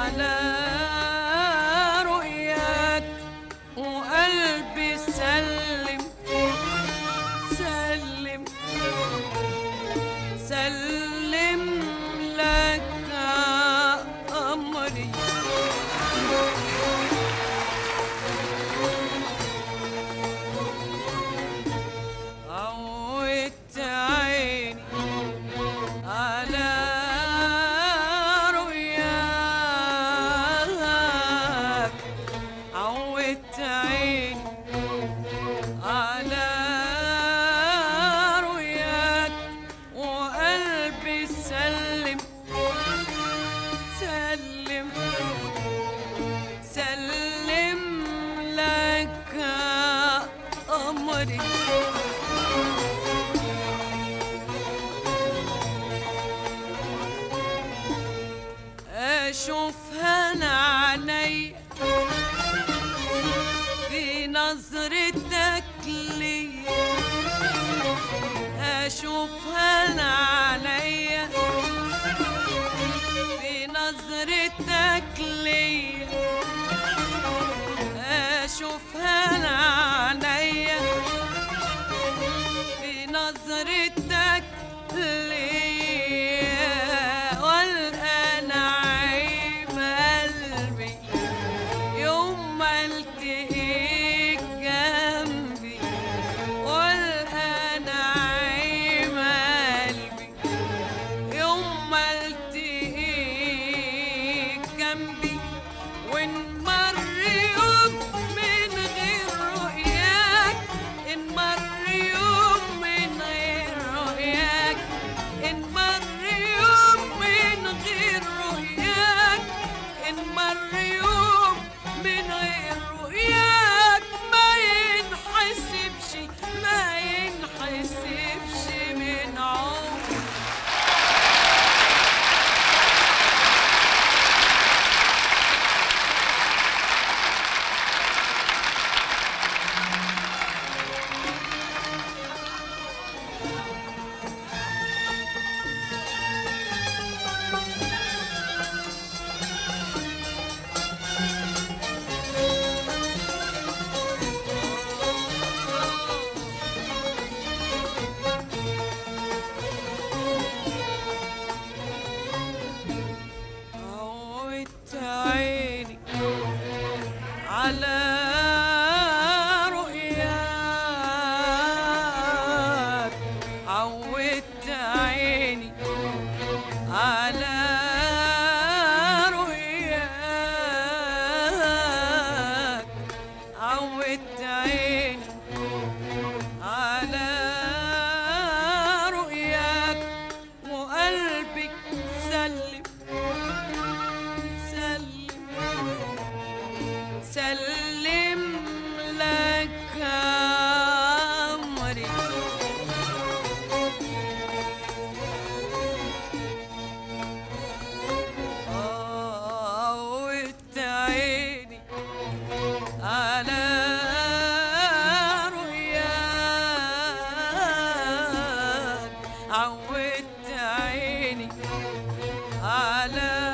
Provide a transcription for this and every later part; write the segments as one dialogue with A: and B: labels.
A: على رؤياك وقلبي سلم سلم سلم لك أمري عودت عيني على رؤياك عودت عيني على رؤياك وقلبي سلم سلم سلم لك أمري أشوفها أنا عيني في نظرتك لي أشوفها أنا عيني في نظرتك لي أشوفها أنا عيني في نظرتك ليا والقى نعيم قلبي يوم ما التقيك جنبي والقى نعيم قلبي يوم ما التقيك جنبي وان مر يوم من غير رؤياك ان مر يوم من غير رؤياك ان مر يوم من غير رؤياك ان مر يوم من غير رؤياك ما ينحسبش ما ينحسبش من عمري عودت عيني على رؤياك عودت عيني على رؤياك عودت عيني على رؤياك وقلبك سلم سلم سلم لك أمري عودت عيني على رؤياك عودت عيني على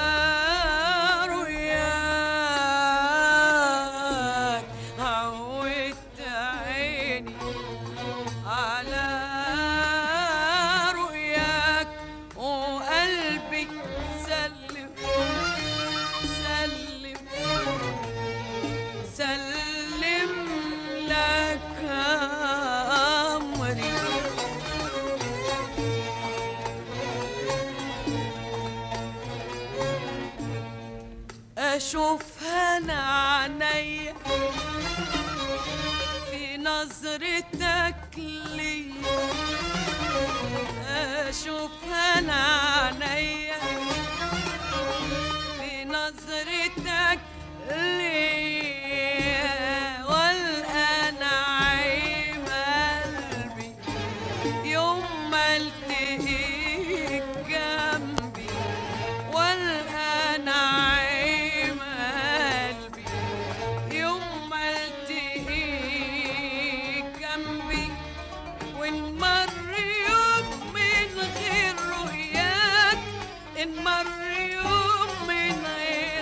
A: رؤياك عودت عيني على رؤياك وقلبي سلم سلم سلم لك أمري أشوفها أنا عينيا في نظرتك لي أشوفها أنا عينيا في نظرتك ليا والقى نعيم قلبي يوم ما التقيك جنبي والقى نعيم قلبي يوم ما التقيك جنبي وان مر يوم من غير رؤياك ان مر يوم من غير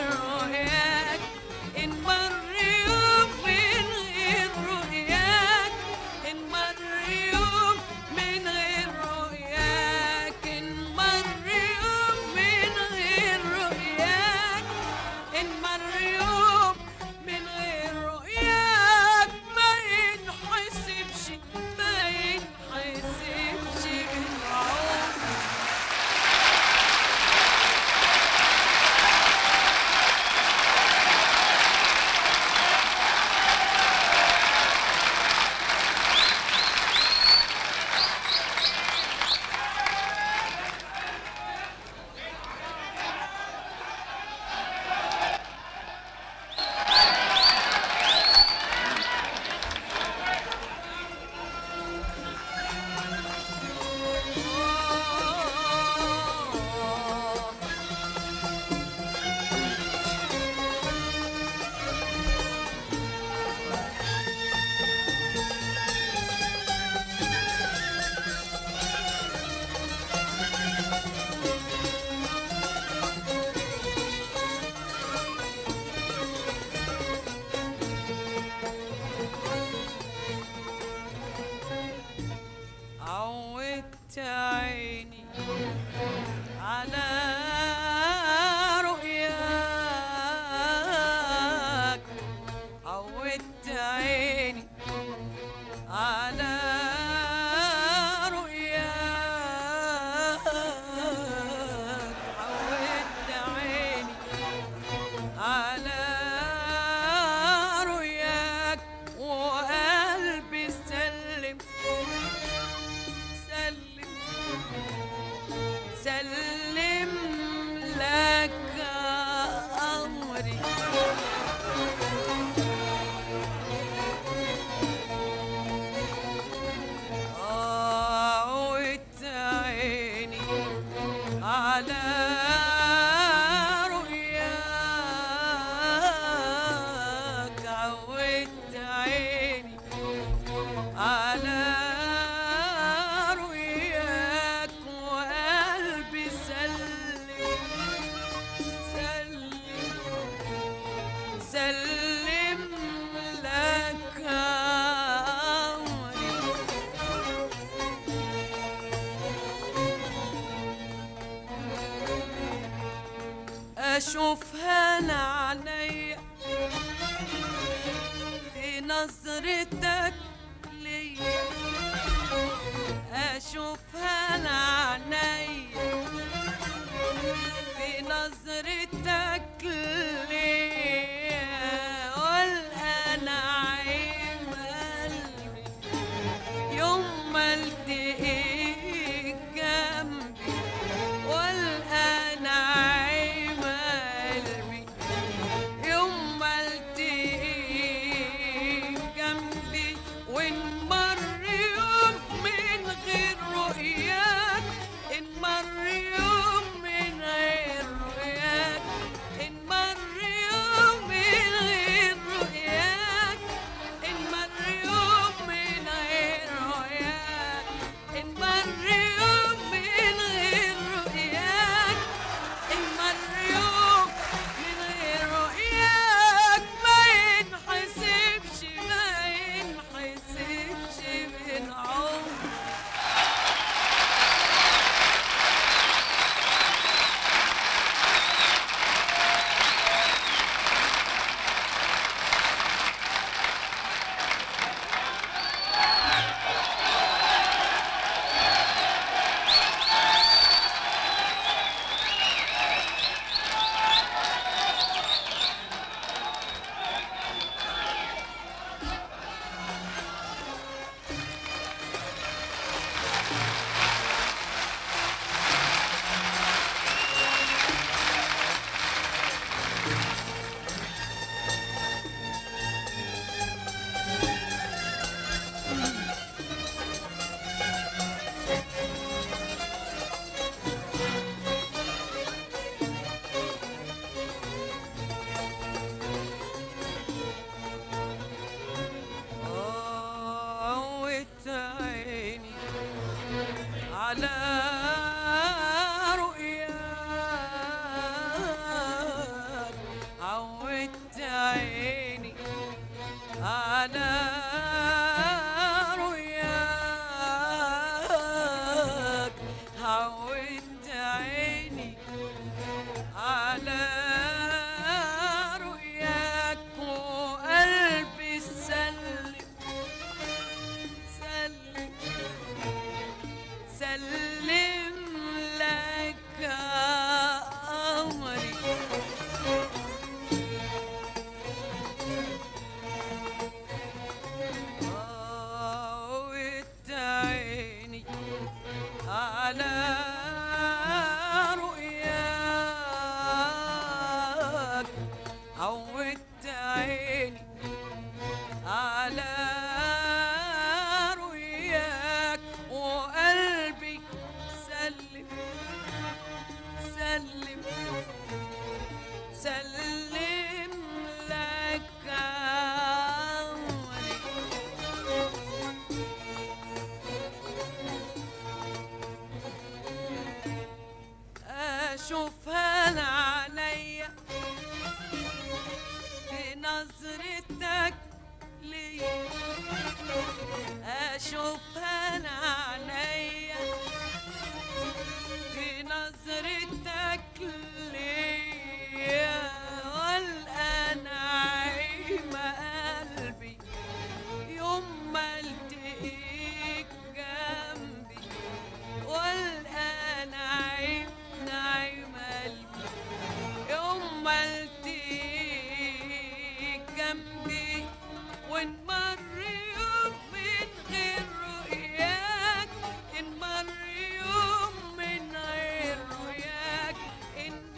A: لك أمري عودت عيني على رؤياك عودت عيني على رؤياك وقلبي سلم سلم سلم لك أمري أشوفها أنا عينيا في نظرتك ليا أشوفها أنا عينيا في نظرتك ليا والقى نعيم قلبي يوم ما التقيت جنبي والقى نعيم قلبي يوم ما التقيت جنبي وان مر يوم من غير رؤياك ان مر يوم من غير رؤياك ان مر يوم من غير رؤياك ان مر يوم من غير رؤياك ان مر يوم من غير رؤياك ان مر يوم من غير رؤياك ما ينحسبش ما ينحسبش من عمري عودت عيني على رؤياك عودت عيني على رؤياك عودت عيني على رؤياك وقلبي سلم سلم سلم لك أمري عودت عيني على رؤياك عودت عيني على رؤياك وقلبي سلم سلم سلم لك أمري أشوفها أنا عينيا في نظرتك ليا أشوفها أنا عينيا في نظرتك ليا والقى نعيم قلبي يوم ما التقيك جنبي والقى نعيم نعيم قلبي يوم ما التقيك جنبي وان مر يوم من غير رؤياك ان مر يوم من غير رؤياك ان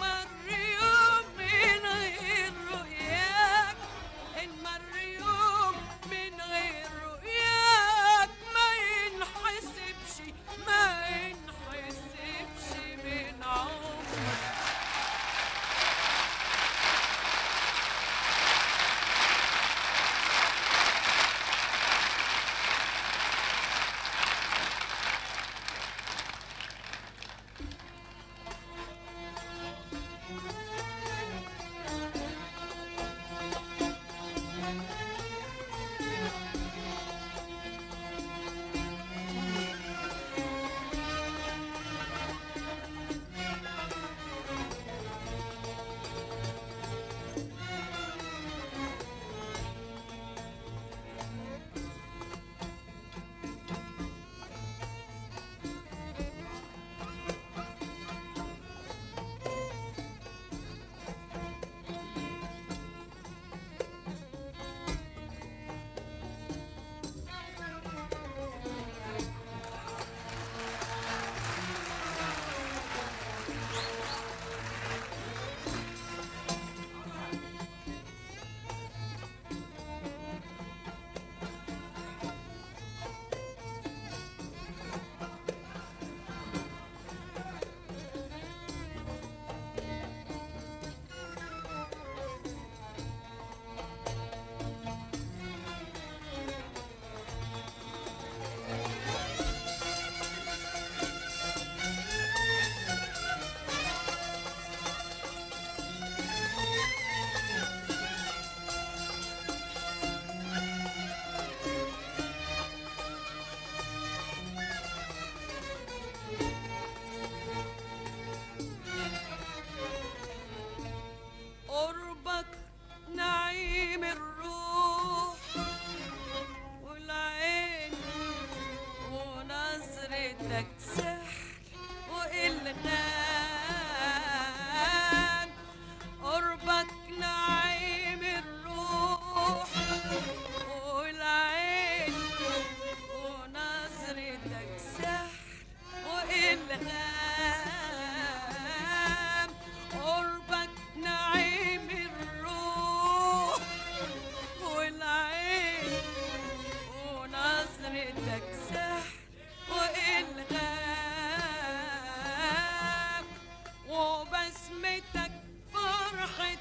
A: وبسمتك فرحة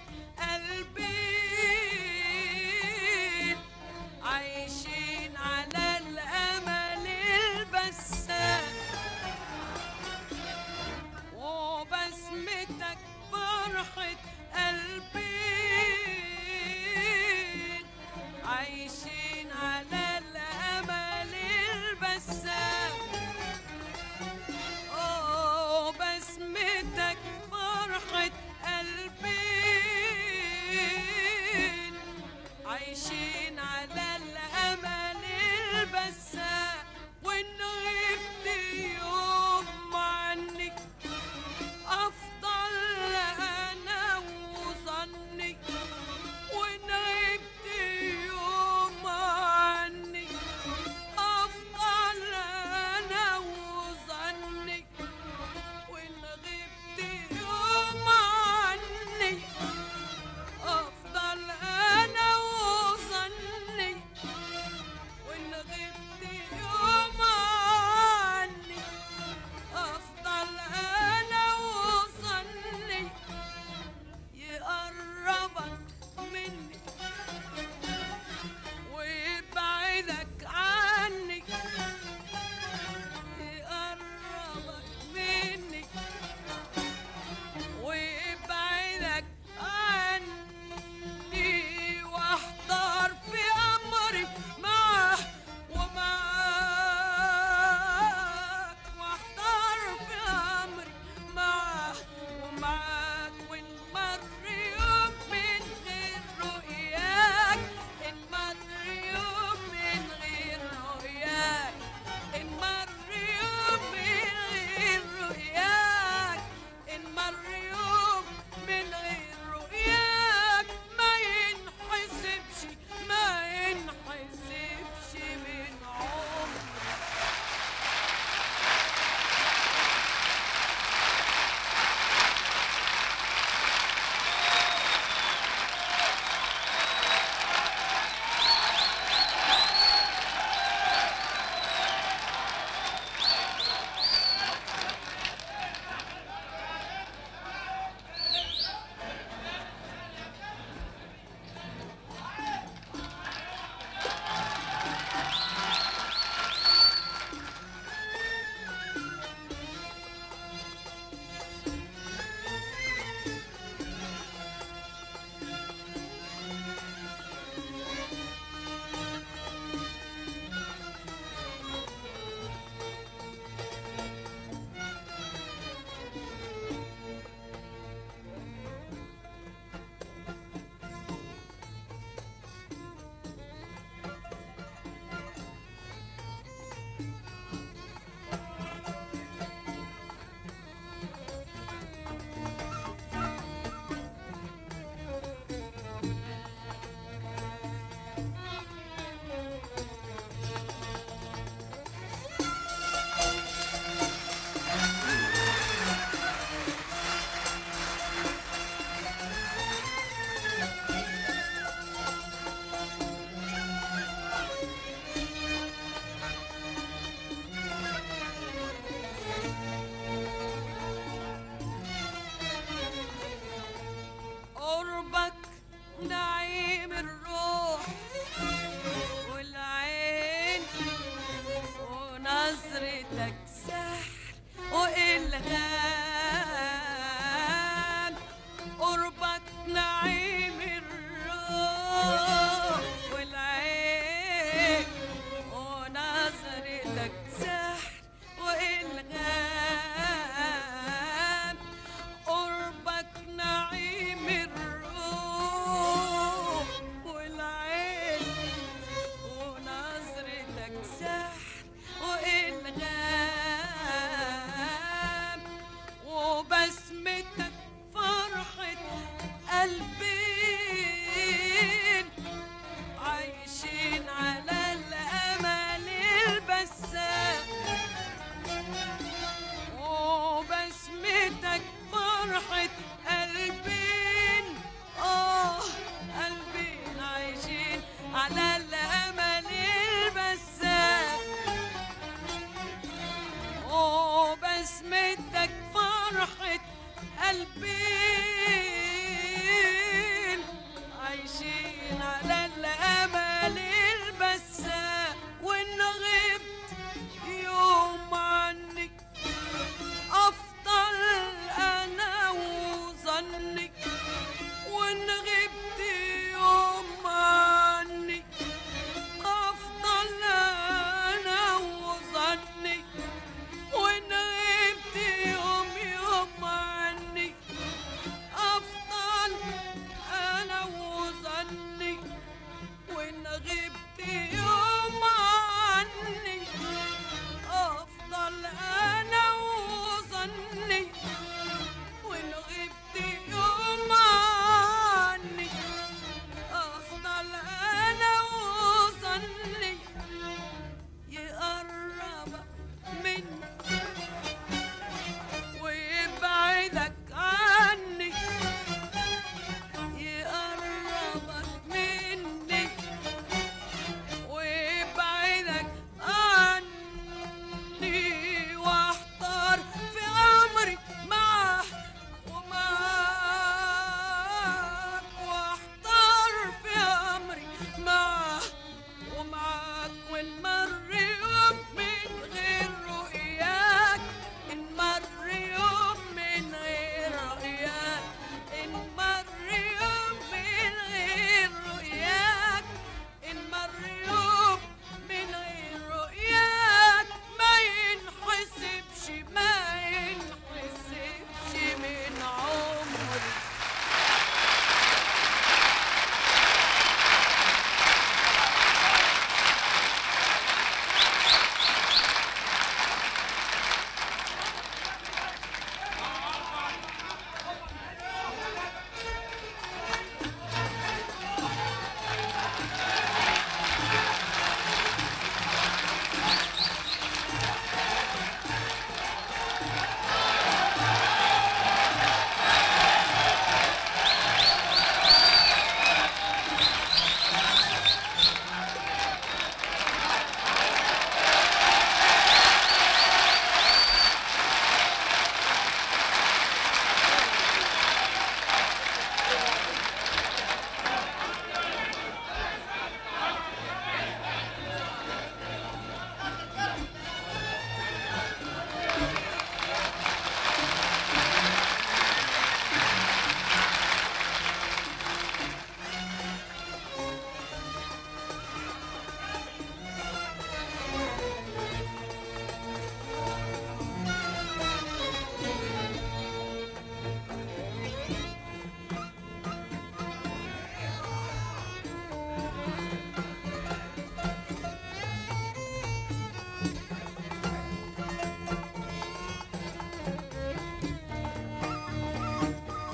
A: قلبي عايشين على الأمل البسام وبسمتك فرحة قلبي عايشين على الأمل البسام أوه بسمتك فرحة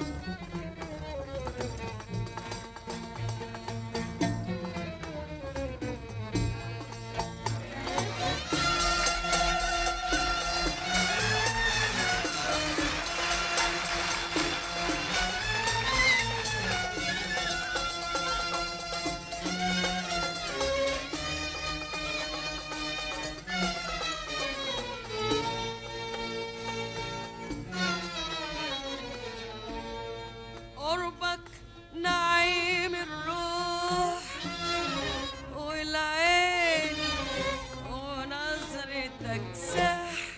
A: قربك نعيم الروح والعين ونظرتك سحر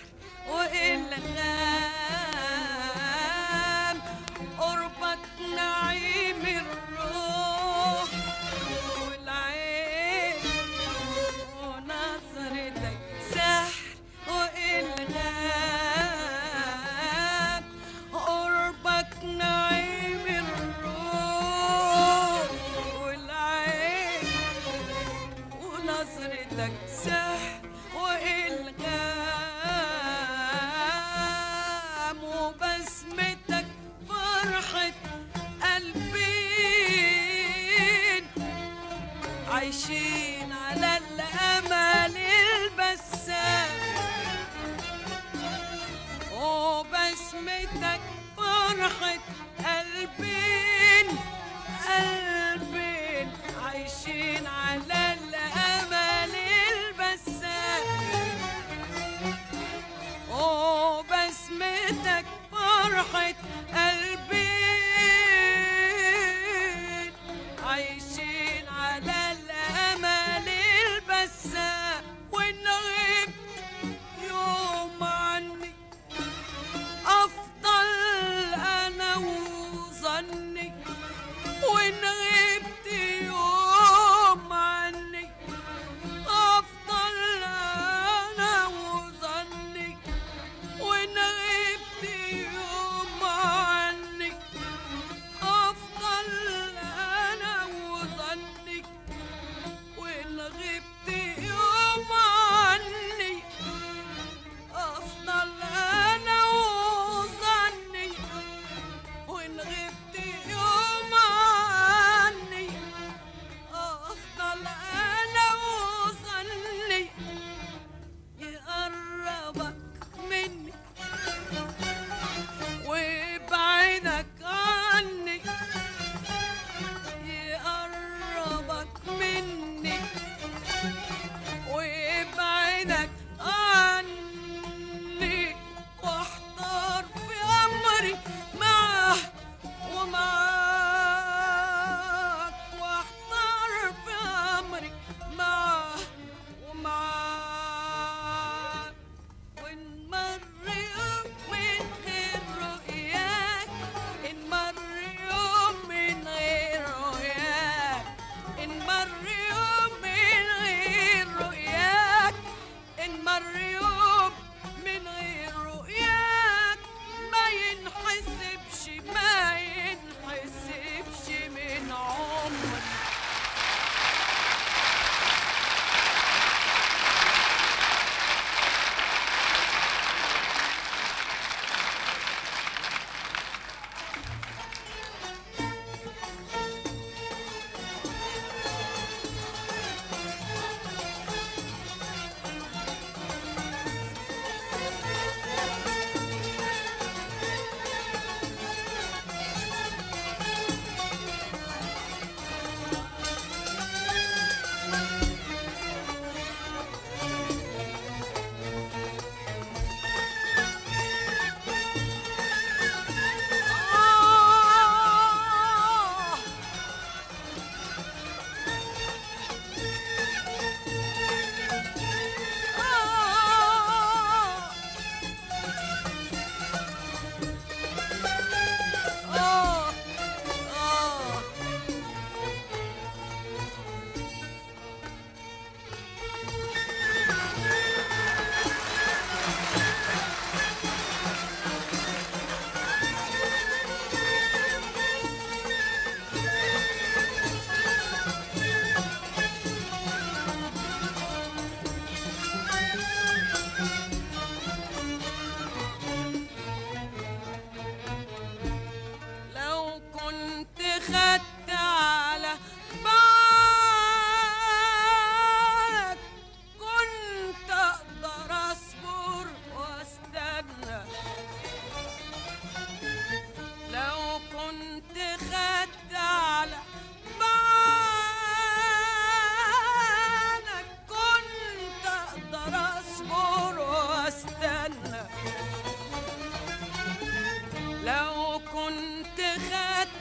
A: وإلغام قربك نعيم الروح والعين ونظرتك سحر وإلغام قربك نعيم الروح والعين ونظرتك سحر وإلغام وبسمتك فرحة قلبين عايشين على الأمل البسام وبسمتك فرحة قلبين قلبين عايشين على الأمل البسام وبسمتك فرحة قلبين عايشين على الأمل البسام وإن غبت يوم عني أفضل أنا وظني وإن غبت يوم عني أفضل أنا وظني وإن غبت يوم عني أفضل أنا وظني وإن غبت يوم عني أفضل أنا وظني وإن غبت يوم عني أفضل أنا وظني يقربك مني ويبعدك عني يقربك مني ويبعدك عني واحتار في امري معه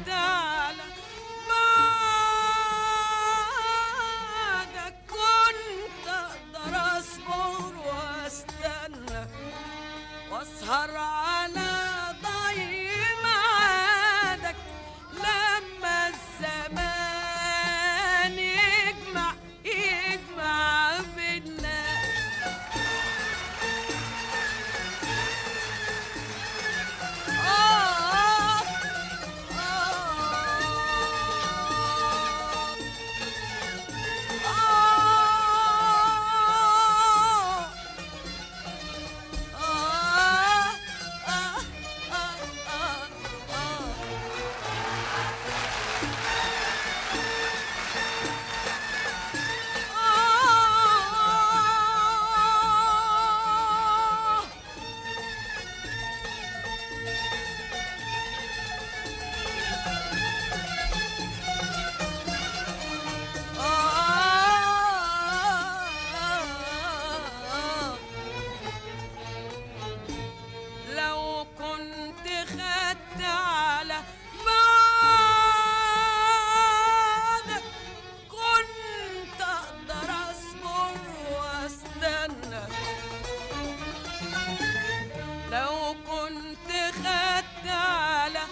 A: على بعدك كنت اقدر اصبر واستنى واسهر على ضي معادك لما الزمان يجمع يجمع بينا آه لو كنت خدت على بعدك كنت اقدر اصبر واستنى لو كنت خدت على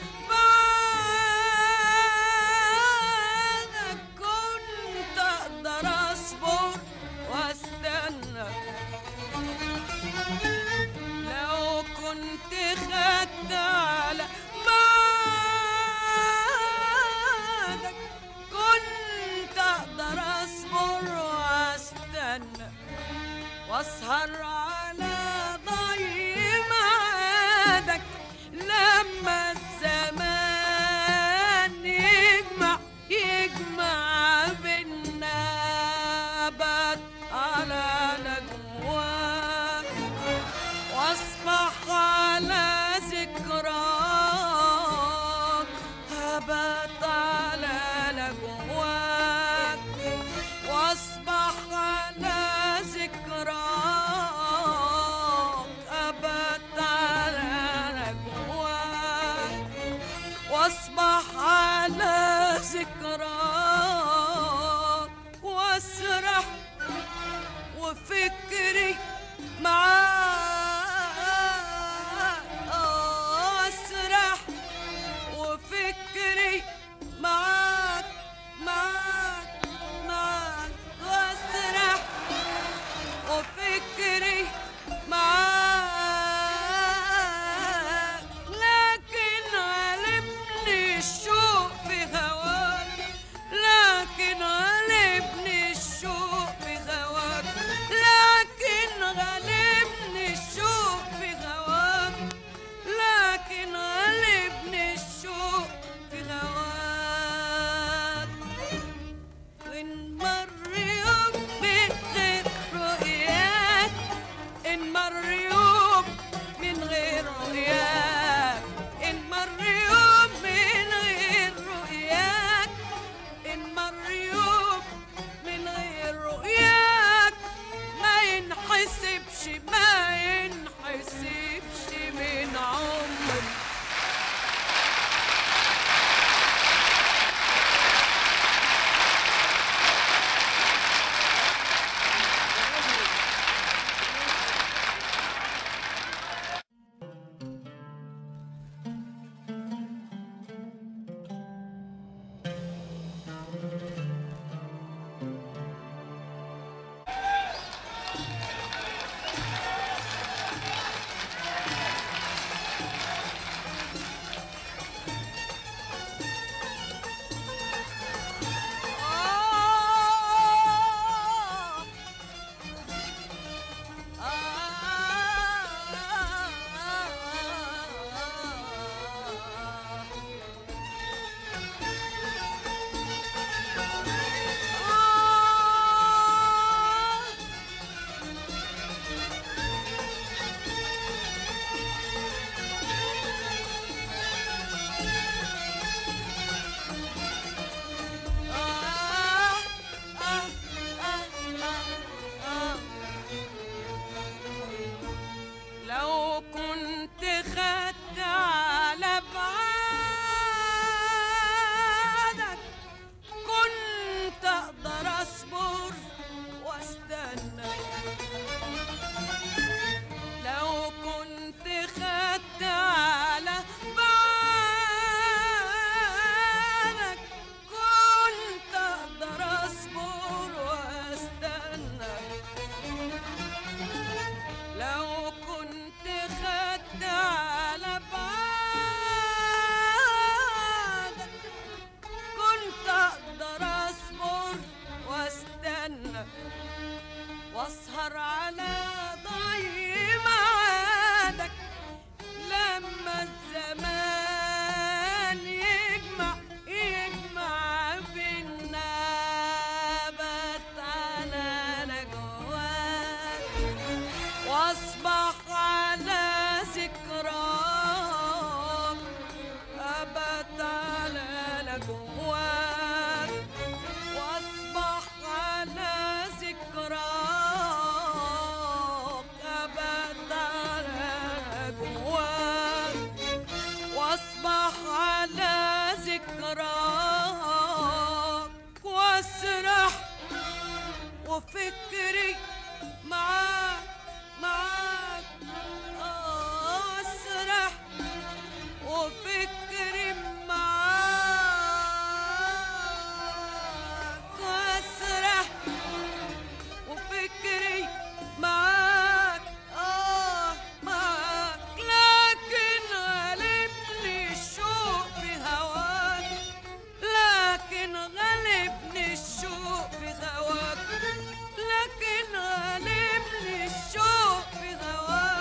A: بعدك كنت اقدر اصبر واستنى لو كنت خدت على بعدك كنت اقدر اصبر واستنى واسهر على ضي معادك لما الزمان يجمع يجمع بينا بات على نجواك واصبح على ذكراك هبت على نجواك واصبح على ذكراك هبت على نجواك واصبح على ذكراك واسرح وفكري معاك آه، اسرح وفكري معاك معاك معاك واسرح وفكري معاك لكن غالبني الشوق في هواك لكن غالبني الشوق في هواك لكن غالبني على ذكراك واسرح وفكري معاك معاك آه، اسرح وفكري معاك واسرح وفكري معاك آه معاك لكن غلبني الشوق في هواك لكن غلبني الشوق في هواك لكن غلبني الشوق في هواك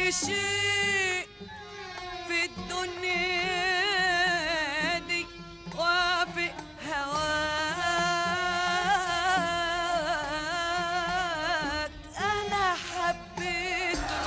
A: شيء في الدنيا دي وافق هواك انا حبيته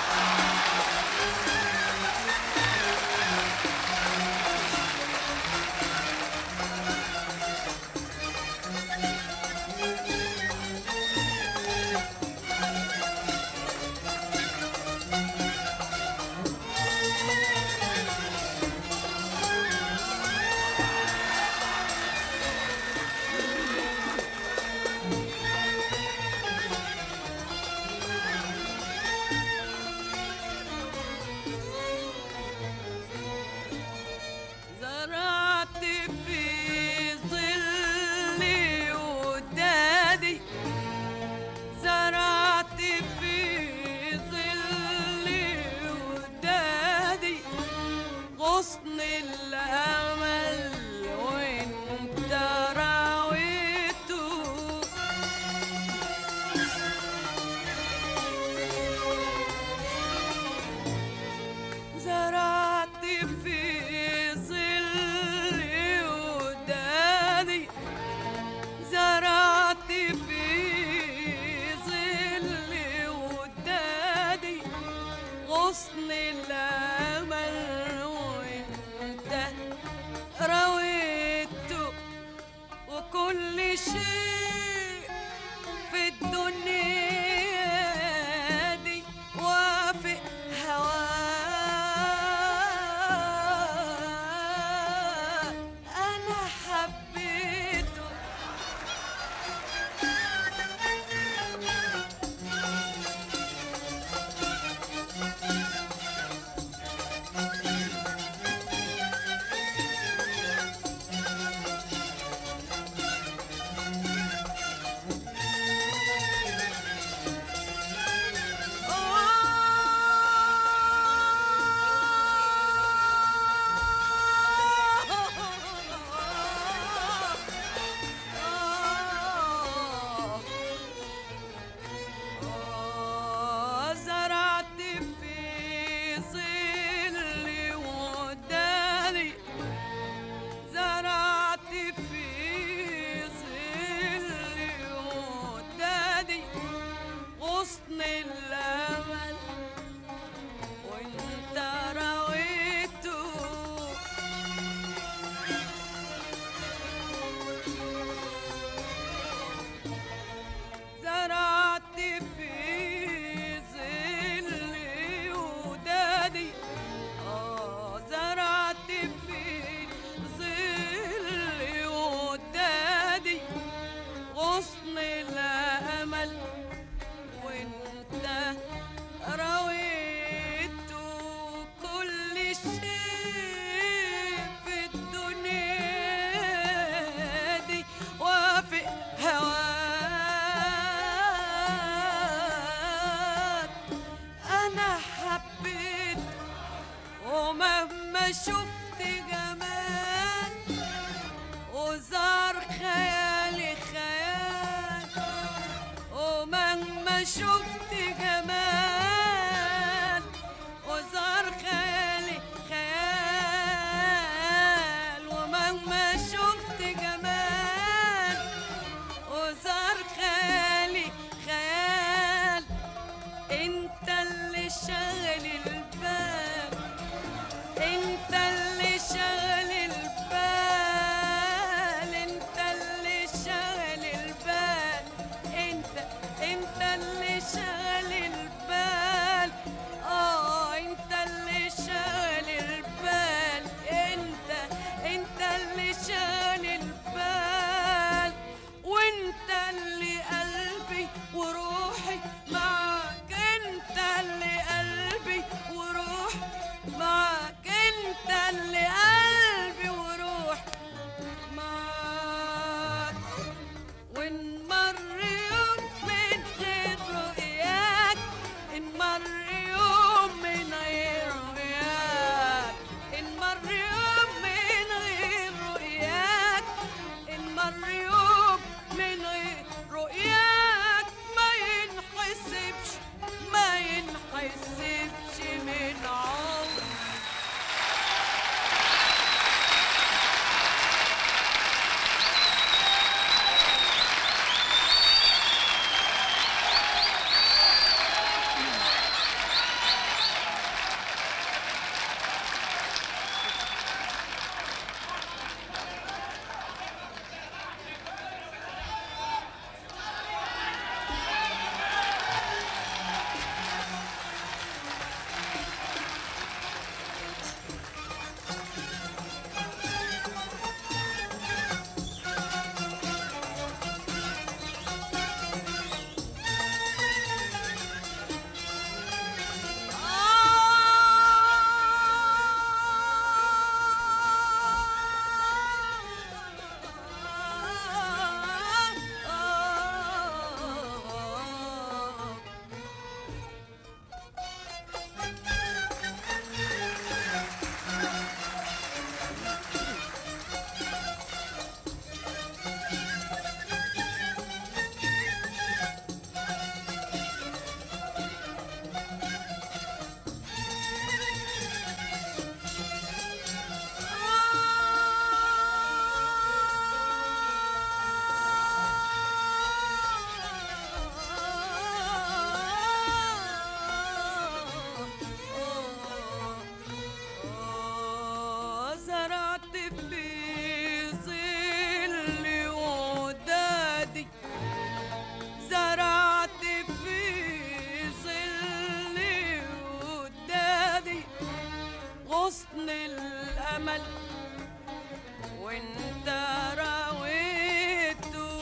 A: زرعت في ظلي ودادي زرعت في ظلي ودادي غصن الأمل وانت راويته زرعت في ظلي ودادي زرعت في ظلي ودادي غصن الأمل وانت رويته وكل شيء في الدنيا دي وافق هواك انا حبيته زرعت في ظلي وداني زرعت في ظلي وداني غصن الأمل وانت رويته زرعت في ظلي ودادي آه زرعت في ظلي ودادي غصن الأمل وانت رويته كل شيء في الدنيا دي وافق هواك انا حبيت ومهما شفت جمال وزار خيالي خيال ومهما شفت جمال وزار خيالي خيال ومهما شفت جمال وزار خيالي خيال انت اللي شغل البال انت اللي شغل البال انت اللي شغل البال انت انت اللي شغل وانت راويته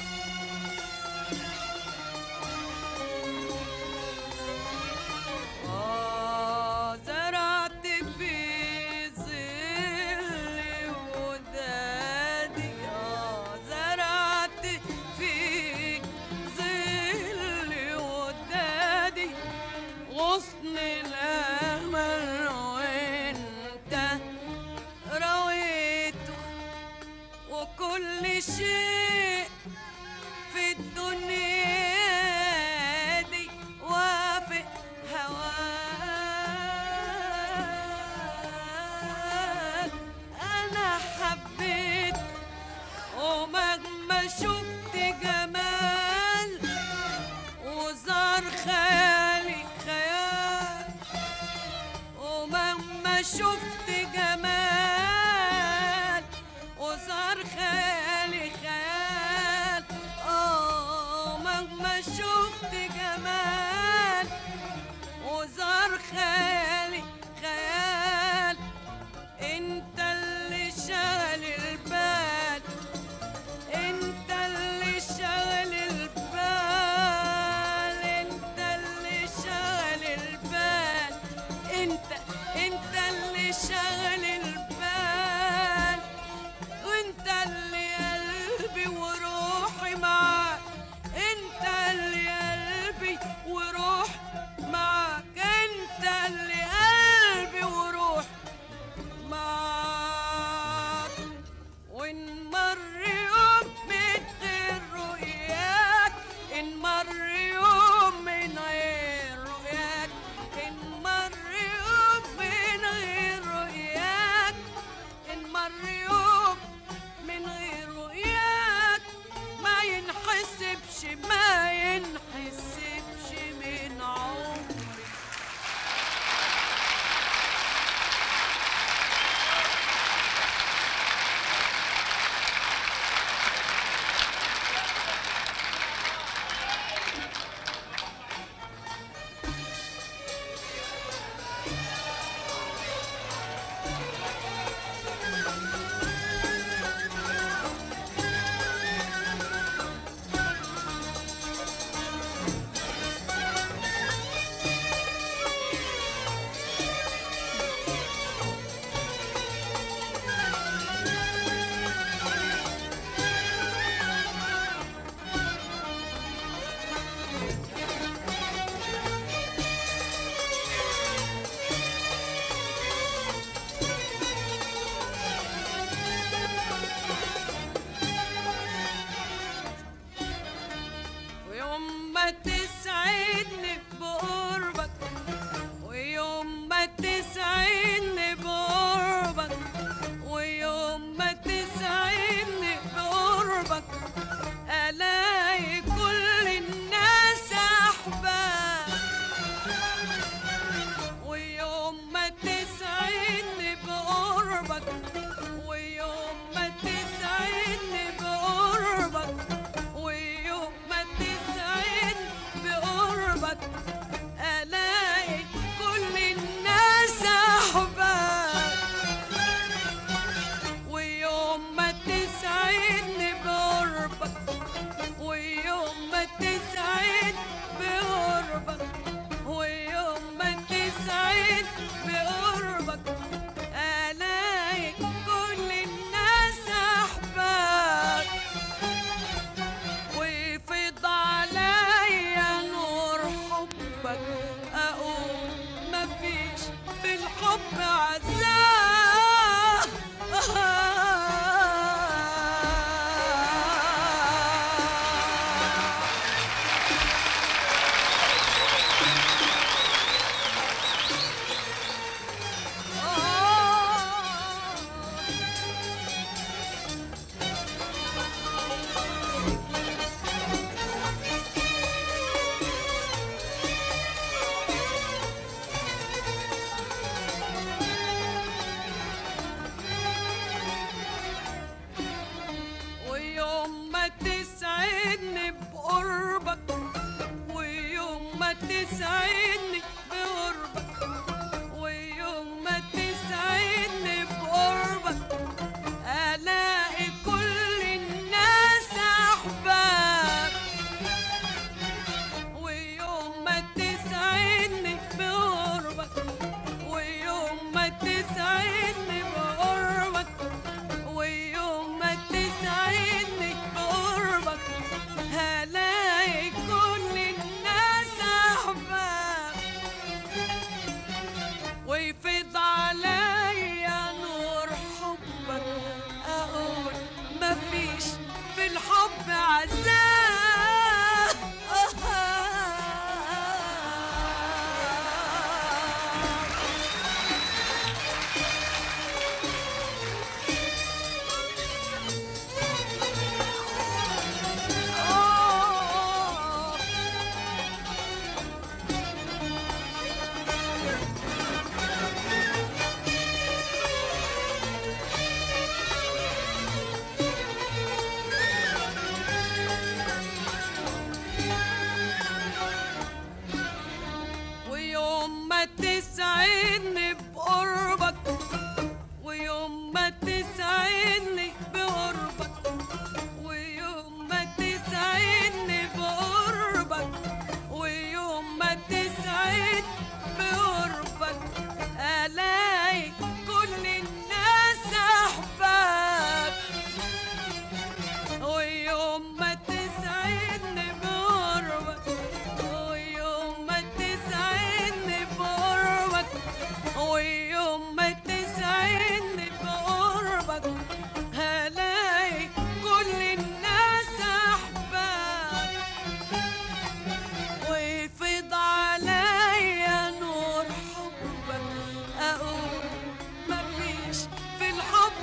A: آه زرعت في ظل ودادي آه زرعت في ظل ودادي غصن الأمل وانت رويته وكل شيء في الدنيا دي وافق هواك انا حبيت ومهما شفت جمال وزار خيالي خيال ومهما شفت جمال وصار خيالي خيال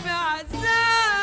A: الحب عذاب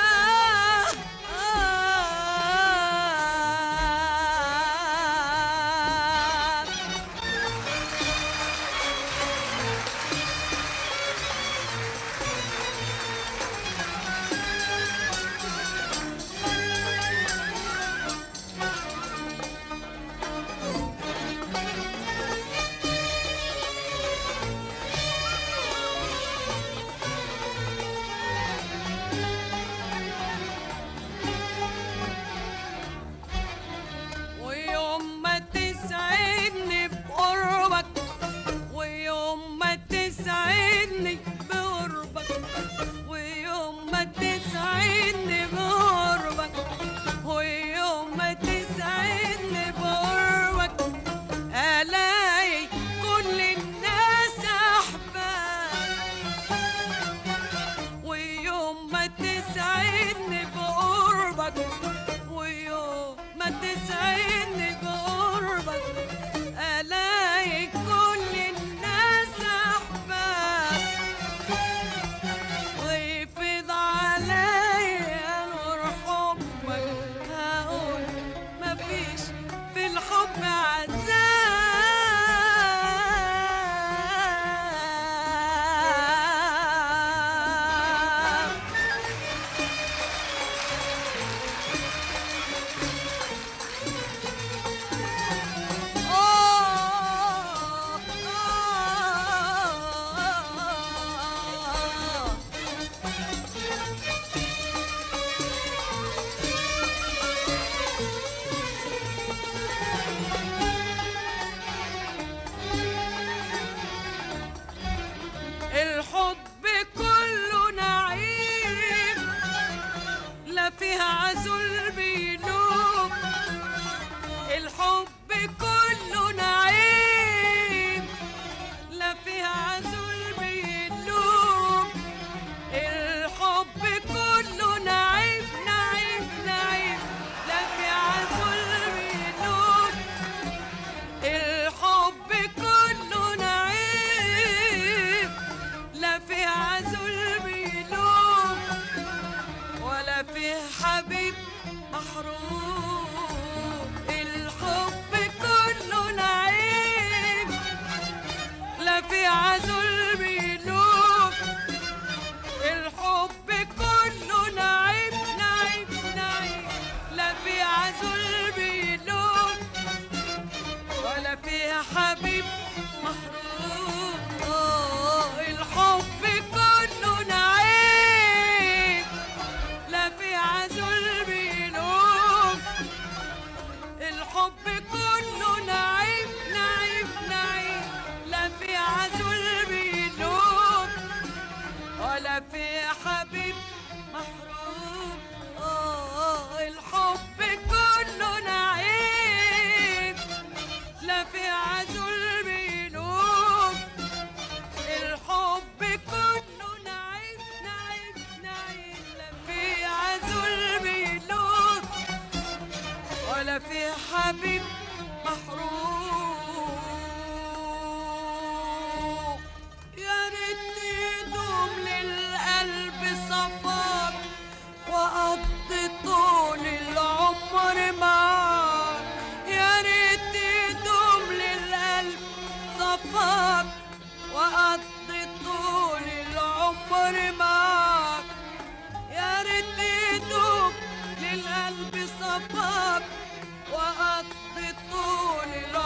A: ويوم ما تسعدني بقربك ويوم ما تسعدني بقربك ويوم ما تسعدني بقربك ويوم ما تسعدني بقربك الاقي كل الناس احباب ويوم ما تسعدني بقربك ويوم ما تسعدني بقربك الاقي كل الناس احباب ويفيض عليا نور حبك هقول مفيش في الحب عذاب آه آه الحب كله نعيم لا فيها عزل بينوب الحب كله نعيم لا فيها عزل بينوب الحب كله نعيم نعيم نعيم لا في عزل بينوب الحب كله نعيم لا في عزل بيلوم ولا في حبيب محروم الحب كله نعيم لا في عزل بيلوم الحب كله نعيم نعيم نعيم لا في عزل بيلوم ولا فيها حبيب محروم آه، الحب كله نعيم لا في عزل بيلوم الحب كله نعيم نعيم نعيم لا في عزل بيلوم ولا في حبيب محروم آه الحب كله نعيم لا في عزل بيلوم الحب كله نعيم نعيم نعيم لا في عزل بيلوم ولا في حبيب محروم يا ريت يدوم للقلب صفاك وقضي طول العمر معاك يا ريت يدوم للقلب صفاك وقضي طول العمر معاك يا ريت يدوم للقلب صفاك وقضي طول العمر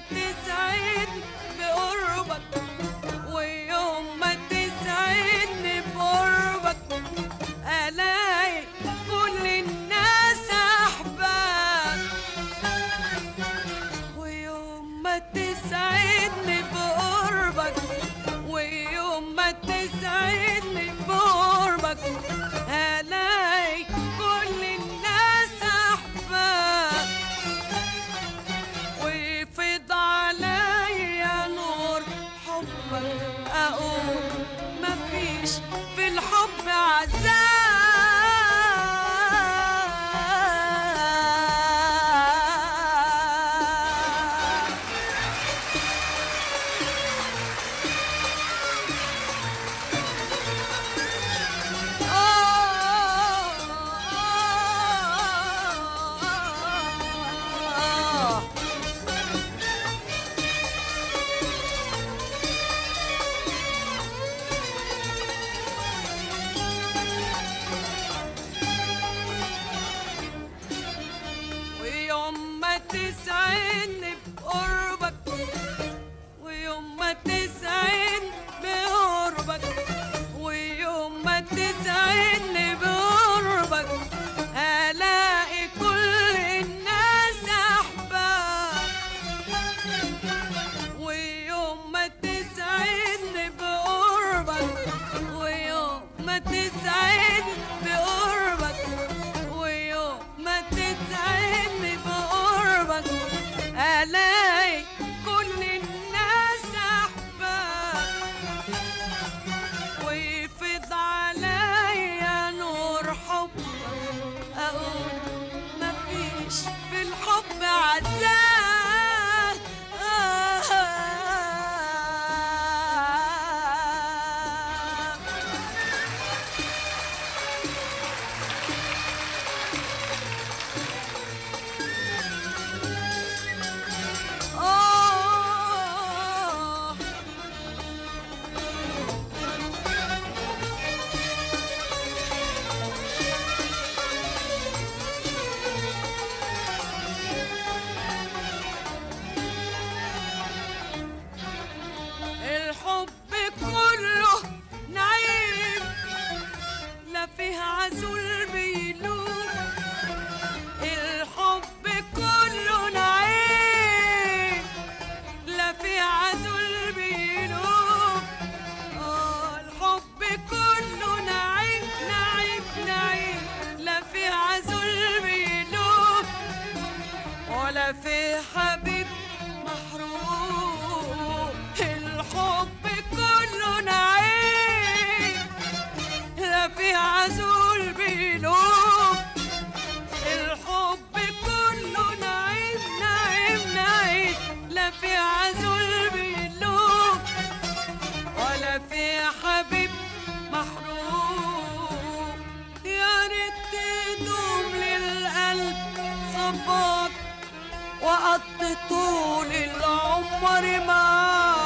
A: تسعدني بقربك ويوم ما تسعدني بقربك الاقي كل الناس احباب ويوم ما تسعدني بقربك ويوم ما تسعدني بقربك هلاقي كل الناس احباب ويفيض عليا نور حبك اقول مفيش في الحب عذاب آه ويوم ما تسعدني بقربك ويوم ما تسعدني بقربك ويوم ما تسعدني بقربك الاقي كل الناس احباب ويوم ما تسعدني بقربك ويوم ما تسعدني بقربك ويوم ما تسعدني بقربك الاقي كل الناس احباب ويفيض عليا نور حبك اقول مفيش في الحب عذاب آه الحب كله نعيم لا فيه عزول بيلوم الحب كله نعيم لا فيه عزول بيلوم آه الحب كله نعيم نعيم نعيم لا فيه عزول بيلوم ولا في حبيب محروم الحب كله نعيم لا في عزول بيلوم الحب كله نعيم نعيم نعيم لا في عزول بيلوم ولا في حبيب محروم يا ريت تدوم للقلب صفاك وقضي طول العمر معاك